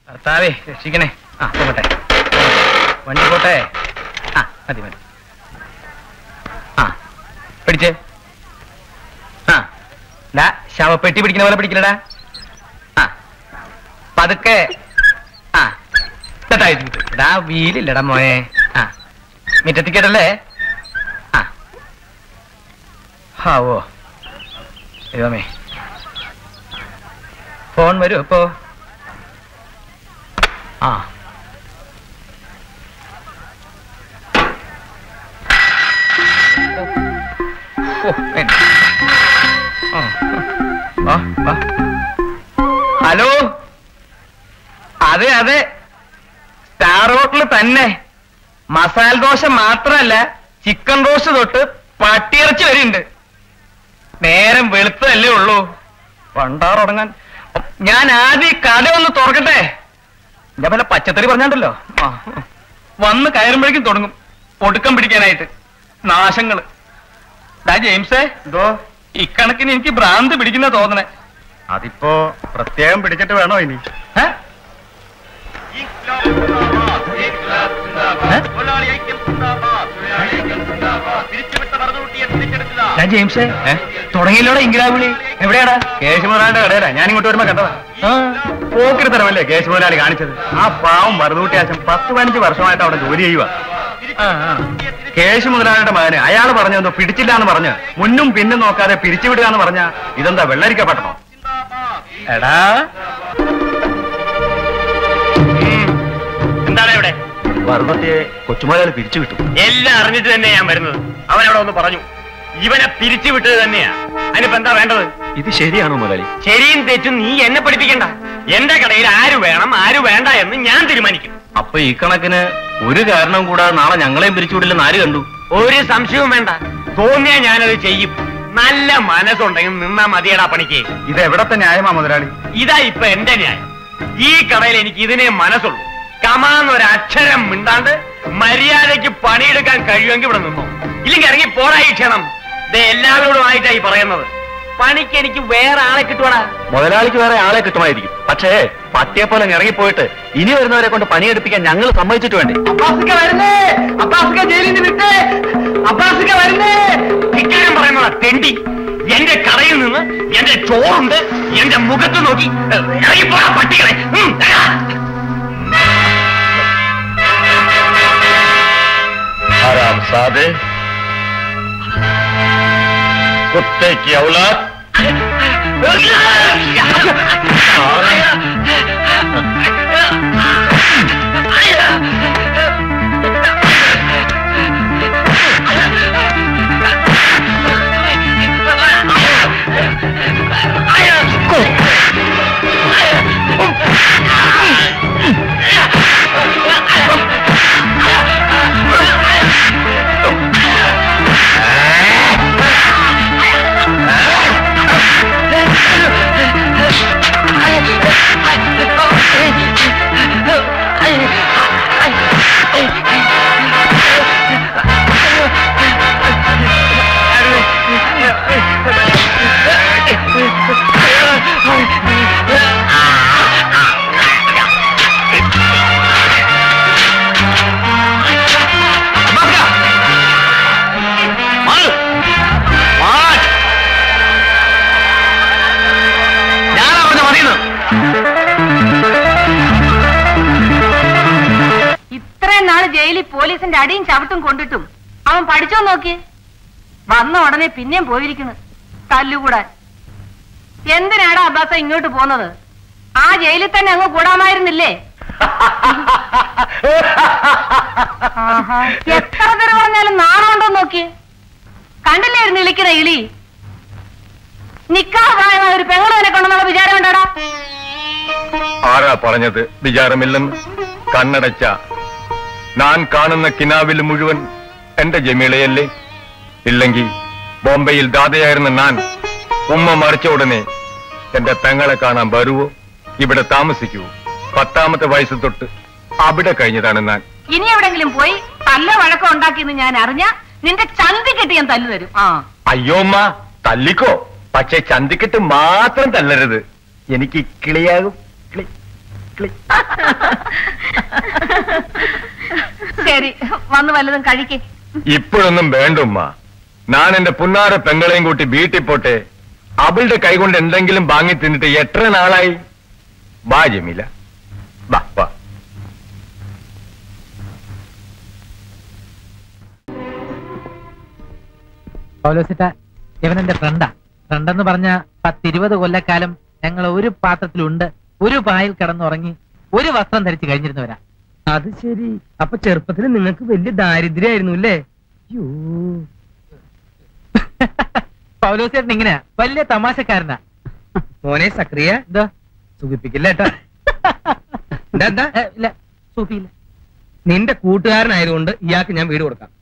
കർത്താവേ രക്ഷിക്കണേ ആ പോട്ടെ വണ്ടി പോട്ടെ ആ മതി മതി ആ പിടിച്ചേ ആ ഡാ ശവപ്പെട്ടി പിടിക്കുന്ന പോലെ പിടിക്കലടാ ആ പതുക്കെ ആ ഇതായിട്ട് ഡാ വീലില്ലടാ മോനെ ആ മിറ്റത്തിക്കേട്ടല്ലേ ആ ആ ഓ ദൈവമേ ഫോൺ വരും ഇപ്പോ ആ ഓ, എൻ- ആ, ആ, ആ. ഹലോ അതെ അതെ സ്റ്റാർ ഹോട്ടൽ തന്നെ മസാല ദോശ മാത്രല്ല ചിക്കൻ റോസ്റ്റ് തൊട്ട് പട്ടിയിറച്ചി വരെയുണ്ട് നേരം വെളുത്തതല്ലേ ഉള്ളൂ പണ്ടാറുടങ്ങാൻ ഞാൻ ആദ്യം ഈ കട ഒന്ന് തുറക്കട്ടെ ഞാൻ വല്ല പച്ചത്തറി പറഞ്ഞാണ്ടല്ലോ ആ, വന്ന് കയറുമ്പോഴേക്കും തുടങ്ങും ഒടുക്കം പിടിക്കാനായിട്ട് നാശങ്ങള് ഡാ ജെയിംസേ എന്തോ ഇക്കണക്കിന് എനിക്ക് ഭ്രാന്ത് പിടിക്കുന്ന തോന്നണേ അതിപ്പോ പ്രത്യേകം പിടിച്ചിട്ട് വേണോ ഇനി ഏ? ഏ? ഡാ ജെയിംസേ തുടങ്ങിയില്ലോടെ ഇംഗ്രാവിളി എവിടെയാടാ കേശുമുതലാളിയുടെ കടയിലാ ഞാൻ ഇങ്ങോട്ട് വരുമ്പോ കണ്ടതാ ആ, പോക്കിരുത്തരമല്ലേ കേശുമുതലാളി കാണിച്ചത് ആ പാവം മറുതൂട്ടിയാശം പത്ത് പതിനഞ്ച് വർഷമായിട്ട് അവിടെ ജോലി ചെയ്യുക ആ, ആ. കേശു മുതലാളിയുടെ മകന് അയാൾ പറഞ്ഞു എന്തോ പിടിച്ചില്ല എന്ന് പറഞ്ഞ് മുന്നും പിന്നും നോക്കാതെ പിരിച്ചുവിടുക എന്ന് പറഞ്ഞ ഇതെന്താ വെള്ളരിക്കപ്പെട്ടോ എടാ എന്താണ് ഇവിടെ മറുതൂട്ടിയെ കൊച്ചുമുതലാളി പിരിച്ചു വിട്ടു എല്ലാം അറിഞ്ഞിട്ട് തന്നെ ഞാൻ വരുന്നത് അവൻ അവിടെ ഒന്ന് പറഞ്ഞു ഇവനെ പിരിച്ചു വിട്ടത് തന്നെയാ അതിനിപ്പോ എന്താ വേണ്ടത് ഇത് ശരിയാണോ മുതലാളി ശരിയും തെറ്റും നീ എന്നെ പഠിപ്പിക്കണ്ട എന്റെ കടയിൽ ആര് വേണം ആര് വേണ്ട എന്ന് ഞാൻ തീരുമാനിക്കും അപ്പൊ ഈ കണക്കിന് ഒരു കാരണം കൂടാതെ നാളെ ഞങ്ങളെയും പിരിച്ചുവിടില്ലെന്ന് ആര് കണ്ടു ഒരു സംശയവും വേണ്ട തോന്നിയാ ഞാനത് ചെയ്യും നല്ല മനസ്സുണ്ടെങ്കിൽ നിന്നാ മതിയടാ പണിക്ക് ഇത് എവിടത്തെ ന്യായമാ മുതലാളി ഇതാ ഇപ്പൊ എന്റെ ന്യായം ഈ കടയിൽ എനിക്ക് ഇതിനെ മനസ്സുള്ളൂ കമാന്നൊരു അക്ഷരം മിണ്ടാണ്ട് മര്യാദയ്ക്ക് പണിയെടുക്കാൻ കഴിയുമെങ്കിൽ ഇവിടെ നിന്നോ ഇല്ലെങ്കിൽ ഇറങ്ങി പോരായി ക്ഷണം ഇത് എല്ലാവരോടുമായിട്ടായി പറയുന്നത് പണിക്ക് എനിക്ക് വേറെ ആളെ കിട്ടുവാടാ മുതലാളിക്ക് വേറെ ആളെ കിട്ടുമായിരിക്കും പക്ഷേ പട്ടിയെ പോലെ ഇറങ്ങിപ്പോയിട്ട് ഇനി വരുന്നവരെ കൊണ്ട് പണിയെടുപ്പിക്കാൻ ഞങ്ങൾ സമ്മതിച്ചിട്ട് വേണ്ടേ അബ്ബാസിക്ക വരുന്നേ അബ്ബാസിക്ക ജയിലിൽ നിന്ന് വിട്ടേ അബ്ബാസിക്ക വരുന്നേ ഇക്കാര്യം പറയുന്നതാ തെണ്ടി എന്റെ കടയിൽ നിന്ന് എന്റെ ചോറുണ്ട് എന്റെ മുഖത്ത് നോക്കി ഏ, ഇറങ്ങിപ്പോടാ പട്ടികളെ ഉം, ആ. आराम सादे कुत्ते की औलाद ഞാൻ പറഞ്ഞ മതിയെന്ന് ഇത്രയും നാള് ജയിലിൽ പോലീസിന്റെ അടിയും ചവിട്ടും കൊണ്ടിട്ടും അവൻ പഠിച്ചോ നോക്കി വന്ന ഉടനെ പിന്നെയും പോയിരിക്കുന്നു തല്ലുകൂടാൻ എന്തിനാടാ അബ്ബാസ ഇങ്ങോട്ട് പോന്നത് ആ ജയിലിൽ തന്നെ അങ്ങ് കൂടാമായിരുന്നില്ലേ ആഹാ. എത്ര തരം പറഞ്ഞാലും നാണമുണ്ടോ നോക്കി കണ്ടില്ലായിരുന്നു ഇളിക്കുന്ന ഇളി നിക്കാഹ് പ്രായമായ ഒരു പെങ്ങളവനെ കൊണ്ടെന്നുള്ള വിചാരം ഉണ്ടോടാ ആരാ പറഞ്ഞത് വിചാരമില്ലെന്ന് കണ്ണടച്ച ഞാൻ കാണുന്ന കിനാവിൽ മുഴുവൻ എന്റെ ജമീളയല്ലേ ഇല്ലെങ്കിൽ ബോംബെയിൽ ദാതയായിരുന്ന ഞാൻ ഉമ്മ മറിച്ച ഉടനെ എന്റെ പെങ്ങളെ കാണാൻ വരുവോ ഇവിടെ താമസിക്കൂ പത്താമത്തെ വയസ്സ് തൊട്ട് അവിടെ കഴിഞ്ഞതാണ് ഞാൻ ഇനി എവിടെങ്കിലും പോയി തല്ല വഴക്കം ഉണ്ടാക്കിയെന്ന് ഞാൻ അറിഞ്ഞ നിന്റെ ചന്തി കെട്ടി ഞാൻ തല്ലു തരും ആ അയ്യോ അമ്മ തല്ലിക്കോ പക്ഷെ ചന്തിക്കിട്ട് മാത്രം തല്ലരുത് എനിക്ക് കിളിയാകും കിളി ശരി വന്ന് വല്ലതും കഴിക്കേ ഇപ്പോഴൊന്നും വേണ്ട ഉമ്മ ഞാൻ എന്റെ പുന്നാര പെങ്ങളെയും കൂട്ടി വീട്ടിൽ പോട്ടെ അവളുടെ കൈകൊണ്ട് എന്തെങ്കിലും വാങ്ങി തിന്നിട്ട് എത്ര നാളായി വാ ജമീല വാ വാ പൗലോസിറ്റ ഇവൻ എന്റെ ഫ്രണ്ടാ ഫ്രണ്ടെന്ന് പറഞ്ഞ പത്തിരുപത് കൊല്ലക്കാലം ഞങ്ങൾ ഒരു പാത്രത്തിലുണ്ട് ഒരു പായിൽ കിടന്നുറങ്ങി ഒരു വസ്ത്രം ധരിച്ച് കഴിഞ്ഞിരുന്നവരാ അത് ശരി അപ്പൊ ചെറുപ്പത്തിൽ നിങ്ങൾക്ക് വലിയ ദാരിദ്ര്യായിരുന്നു അല്ലേ പൗലോസേട്ടൻ ഇങ്ങനെയാ വലിയ തമാശക്കാരനാ മോനെ സക്രിയ എന്താ സുഖിപ്പിക്കില്ല കേട്ടോ എന്താ എന്താ ഏ, ഇല്ല സൂഫിയില്ല നിന്റെ കൂട്ടുകാരനായതുകൊണ്ട് ഇയാൾക്ക് ഞാൻ വീട് കൊടുക്കാം